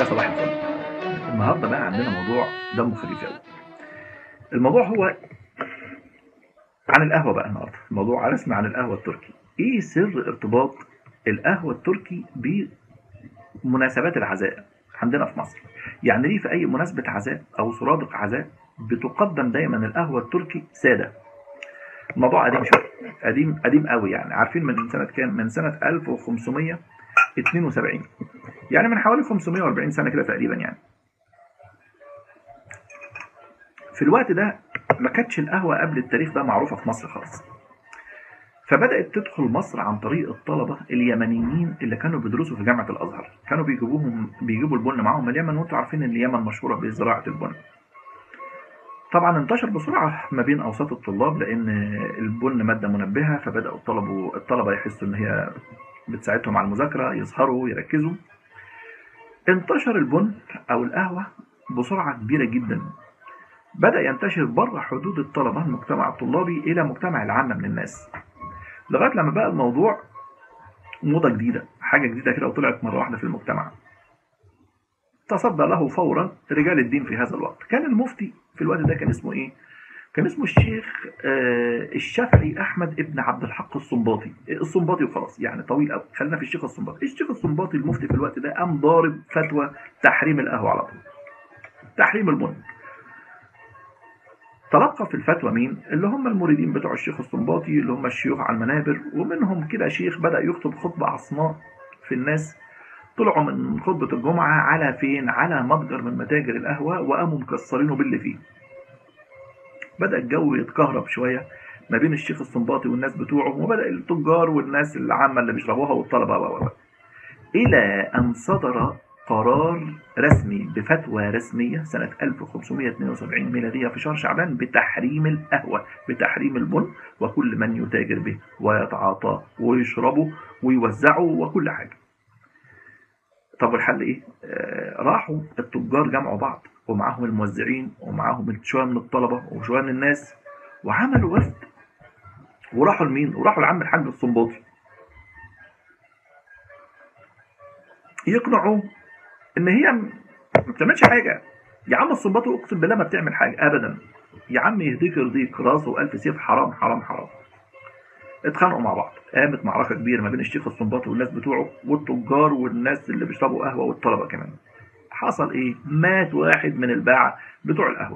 يا صباح الفل النهارده بقى عندنا موضوع دمه خفيف قوي الموضوع هو عن القهوه بقى النهارده الموضوع على اسم عن القهوه التركي ايه سر ارتباط القهوه التركي بمناسبات العزاء عندنا في مصر يعني ليه في اي مناسبه عزاء او سرادق عزاء بتقدم دايما القهوه التركي ساده الموضوع قديم شويه قديم قديم قوي يعني عارفين من سنه كام من سنه 1572 يعني من حوالي 540 سنه كده تقريبا يعني في الوقت ده ما كانتش القهوه قبل التاريخ ده معروفه في مصر خالص فبدات تدخل مصر عن طريق الطلبه اليمنيين اللي كانوا بيدرسوا في جامعه الازهر كانوا بيجيبوهم بيجيبوا البن معاهم من اليمن وانتم عارفين ان اليمن مشهوره بزراعه البن طبعا انتشر بسرعه ما بين اوساط الطلاب لان البن ماده منبهه فبداوا الطلبه الطلبه يحسوا ان هي بتساعدهم على المذاكره يسهروا يركزوا انتشر البن او القهوه بسرعه كبيره جدا بدا ينتشر بره حدود الطلبه المجتمع الطلابي الى مجتمع العامه من الناس لغايه لما بقى الموضوع موضه جديده حاجه جديده كده وطلعت مره واحده في المجتمع تصدى له فورا رجال الدين في هذا الوقت كان المفتي في الوقت ده كان اسمه ايه كان اسمه الشيخ آه الشافعي احمد ابن عبد الحق الصنباطي الصنباطي وخلاص يعني طويل قوي خلينا في الشيخ الصنباطي الشيخ الصنباطي المفتي في الوقت ده قام ضارب فتوى تحريم القهوه على طول تحريم البن تلقى في الفتوى مين اللي هم المريدين بتوع الشيخ الصنباطي اللي هم الشيوخ على المنابر ومنهم كده شيخ بدا يخطب خطبه عصماء في الناس طلعوا من خطبة الجمعة على فين؟ على متجر من متاجر القهوة وقاموا مكسرينه باللي فيه. بدأ الجو يتكهرب شوية ما بين الشيخ الصنباطي والناس بتوعه وبدأ التجار والناس العامة اللي بيشربوها والطلبة و إلى أن صدر قرار رسمي بفتوى رسمية سنة 1572 ميلادية في شهر شعبان بتحريم القهوة بتحريم البن وكل من يتاجر به ويتعاطاه ويشربه ويوزعه وكل حاجة طب والحل ايه؟ آه راحوا التجار جمعوا بعض ومعاهم الموزعين ومعاهم شويه من الطلبه وشويه من الناس وعملوا وفد وراحوا لمين؟ وراحوا لعم الحاج الصنباطي يقنعوه ان هي ما بتعملش حاجه يا عم الصنباطي اقسم بالله ما بتعمل حاجه ابدا يا عم يهديك يرضيك راسه والف سيف حرام حرام حرام اتخانقوا مع بعض قامت معركه كبيره ما بين الشيخ الصنباطي والناس بتوعه والتجار والناس اللي بيشربوا قهوه والطلبه كمان حصل ايه مات واحد من الباعه بتوع القهوه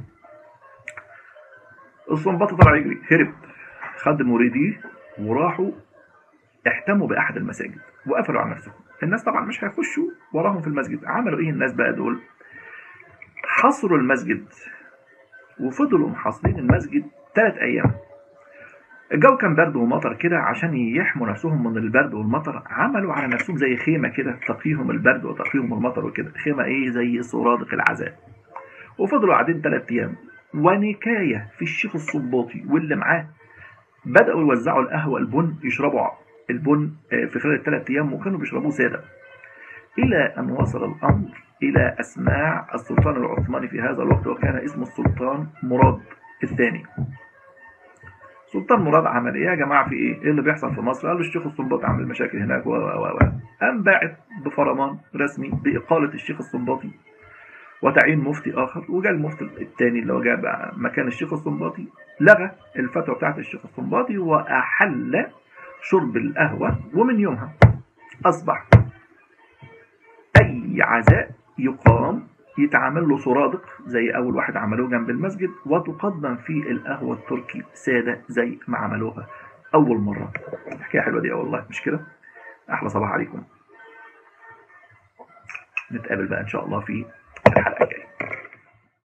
الصنباطي طلع يجري هرب خد مريديه وراحوا احتموا باحد المساجد وقفلوا على نفسهم الناس طبعا مش هيخشوا وراهم في المسجد عملوا ايه الناس بقى دول حصروا المسجد وفضلوا محاصرين المسجد ثلاث ايام الجو كان برد ومطر كده عشان يحموا نفسهم من البرد والمطر عملوا على نفسهم زي خيمه كده تقيهم البرد وتقيهم المطر وكده خيمه ايه زي سرادق العذاب وفضلوا قاعدين ثلاث ايام ونكايه في الشيخ الصباطي واللي معاه بداوا يوزعوا القهوه البن يشربوا البن في خلال الثلاث ايام وكانوا بيشربوه ساده الى ان وصل الامر الى اسماع السلطان العثماني في هذا الوقت وكان اسمه السلطان مراد الثاني سلطان مراد عمل ايه يا جماعه في ايه؟ ايه اللي بيحصل في مصر؟ قال له الشيخ الصنباطي عامل مشاكل هناك و و و قام باعت بفرمان رسمي باقاله الشيخ الصنباطي وتعيين مفتي اخر وجاء المفتي الثاني اللي هو جاء بقى مكان الشيخ الصنباطي لغى الفتوى بتاعت الشيخ الصنباطي واحل شرب القهوه ومن يومها اصبح اي عزاء يقام يتعمل له سرادق زي اول واحد عملوه جنب المسجد وتقدم فيه القهوه التركي ساده زي ما عملوها اول مره حكايه حلوه دي والله مش كده احلى صباح عليكم نتقابل بقى ان شاء الله في الحلقه الجايه